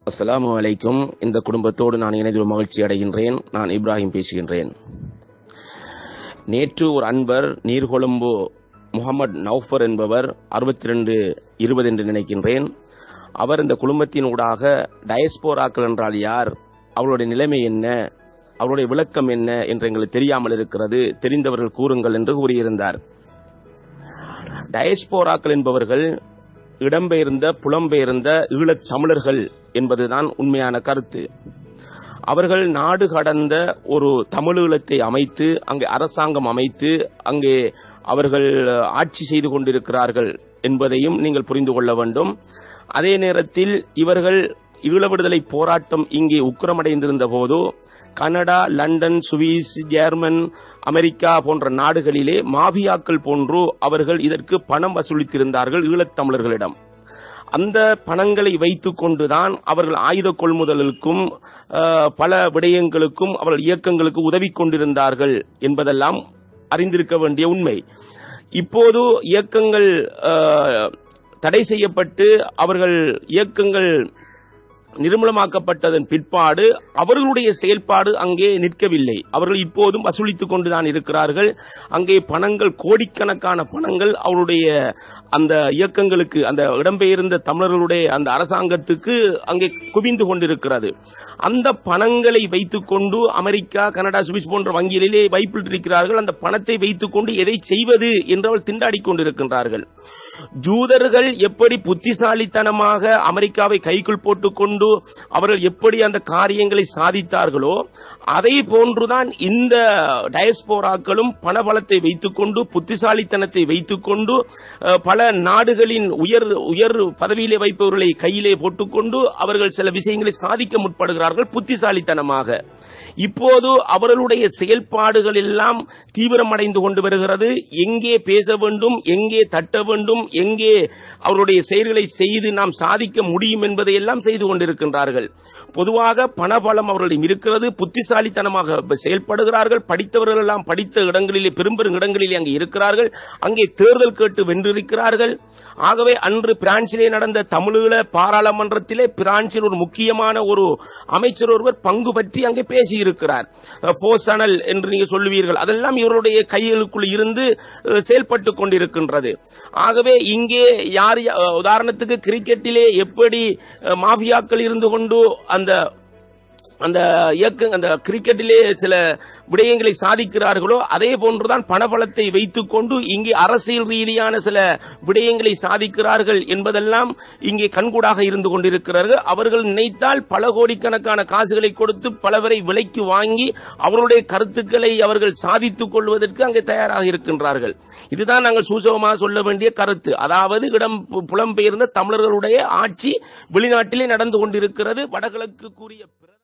அஸ்ஸலாமு அலைக்கும் இந்த குடும்பத்தோடு நான் இணைந்து மகிழ்ச்சி அடைகின்றேன் நான் இப்ராஹிம் பேசுகின்றேன் நேற்று ஒரு அன்பர் நீர்கொழும்பு முகமது நௌஃபர் என்பவர் அறுபத்தி ரெண்டு இருபது என்று நினைக்கின்றேன் அவர் இந்த குடும்பத்தின் ஊடாக டயஸ்போராக்கள் என்றால் யார் அவருடைய நிலைமை என்ன அவருடைய விளக்கம் என்ன என்று எங்களுக்கு தெரியாமல் இருக்கிறது தெரிந்தவர்கள் கூறுங்கள் என்று கூறியிருந்தார் டயஸ்போராக்கள் என்பவர்கள் இடம்பெயர்ந்த புலம்பெயர்ந்த ஈழத் தமிழர்கள் என்பதுதான் உண்மையான கருத்து அவர்கள் நாடு கடந்த ஒரு தமிழீழத்தை அமைத்து அங்கே அரசாங்கம் அமைத்து அங்கே அவர்கள் ஆட்சி செய்து கொண்டிருக்கிறார்கள் என்பதையும் நீங்கள் புரிந்து கொள்ள வேண்டும் அதே நேரத்தில் இவர்கள் ஈழ விடுதலை போராட்டம் இங்கே உக்கிரமடைந்திருந்த போது Canada London Swiss German America போன்ற நாடுகளிலே மாபியாக்கள் போன்று அவர்கள் இதற்கு பணம் வசூலித்திருந்தார்கள் ஈழத்தமிழர்களிடம் அந்த பணங்களை வைத்துக் கொண்டுதான் அவர்கள் ஆயுத கொள்முதலுக்கும் அஹ், பல விடயங்களுக்கும் அவர்கள் இயக்கங்களுக்கு உதவி கொண்டிருந்தார்கள் என்பதெல்லாம் அறிந்திருக்க வேண்டிய உண்மை இப்போது இயக்கங்கள் அஹ், தடை செய்யப்பட்டு அவர்கள் இயக்கங்கள் நிர்மூலமாக்கப்பட்டதன் பிற்பாடு அவர்களுடைய செயல்பாடு அங்கே நிற்கவில்லை அவர்கள் இப்போதும் வசூலித்துக் கொண்டுதான் இருக்கிறார்கள் அங்கே பணங்கள் கோடிக்கணக்கான பணங்கள் அவருடைய அந்த இயக்கங்களுக்கு அந்த இடம்பெயர்ந்த தமிழர்களுடைய அந்த அரசாங்கத்துக்கு அங்கே குவிந்து கொண்டிருக்கிறது அந்த பணங்களை வைத்துக்கொண்டு அமெரிக்கா கனடா சுவிஸ் போன்ற வங்கிகளிலே வைப்பிட்டிருக்கிறார்கள் அந்த பணத்தை வைத்துக்கொண்டு எதை செய்வது என்று அவர்கள் திண்டாடிக் கொண்டிருக்கின்றார்கள் ஜூதர்கள் எப்படி புத்திசாலித்தனமாக அமெரிக்காவை கைக்குள் போட்டுக்கொண்டு அவர்கள் எப்படி அந்த காரியங்களை சாதித்தார்களோ அதை போன்றுதான் இந்த டயஸ்போராக்களும் பணபலத்தை வைத்துக்கொண்டு புத்திசாலித்தனத்தை வைத்துக்கொண்டு அஹ், பல நாடுகளின் உயர் உயர் பதவியிலே வைப்பவர்களை கையிலே போட்டுக்கொண்டு அவர்கள் சில விஷயங்களை சாதிக்க முற்படுகிறார்கள் புத்திசாலித்தனமாக இப்போது அவர்களுடைய செயல்பாடுகள் எல்லாம் தீவிரமடைந்து கொண்டு வருகிறது எங்கே பேச வேண்டும் எங்கே தட்ட வேண்டும் எங்கே அவருடைய செயல்களை செய்து நாம் சாதிக்க முடியும் என்பதை எல்லாம் செய்து கொண்டிருக்கின்றார்கள் பொதுவாக பணபலம் அவர்களிடம் இருக்கிறது புத்திசாலித்தனமாக செயல்படுகிறார்கள் படித்தவர்கள் எல்லாம் படித்த இடங்களிலே பெரும்பெரும் இடங்களிலே அங்கே இருக்கிறார்கள் அங்கே தேர்தல் கேட்டு வென்றிருக்கிறார்கள் ஆகவே அன்று பிரான்சிலே நடந்த தமிழீழ பாராளுமன்றத்திலே பிரான்சில் ஒரு முக்கியமான ஒரு அமைச்சர் ஒருவர் பங்கு பற்றி அங்கே பேசியிருக்கிறார் போசனல் என்று நீங்க சொல்லுவீர்கள் அதெல்லாம் இவருடைய கைகளுக்குள் இருந்து அஹ், செயல்பட்டுக் கொண்டிருக்கின்றது ஆகவே இங்கே யார் யா- உதாரணத்துக்கு கிரிக்கெட்டிலே எப்படி அஹ், மாஃபியாக்கள் இருந்து கொண்டு அந்த அந்த இயக்க அந்த கிரிக்கெட்டிலே சில விடயங்களை சாதிக்கிறார்களோ அதே போன்றுதான் பணபலத்தை வைத்துக்கொண்டு இங்கே அரசியல் ரீதியான சில விடயங்களை சாதிக்கிறார்கள் என்பதெல்லாம் இங்கே கண்கூடாக இருந்து கொண்டிருக்கிறார்கள் அவர்கள் நினைத்தால் பல கோடிக்கணக்கான காசுகளை கொடுத்து பலவரை விலைக்கு வாங்கி அவருடைய கருத்துக்களை அவர்கள் சாதித்துக் கொள்வதற்கு அங்கே தயாராக இருக்கின்றார்கள் இதுதான் நாங்கள் சூசகமாக சொல்ல வேண்டிய கருத்து அதாவது இடம் பு- புலம்பெயர்ந்த தமிழர்களுடைய ஆட்சி வெளிநாட்டிலே நடந்து கொண்டிருக்கிறது வடகிழக்கு கூறிய பிற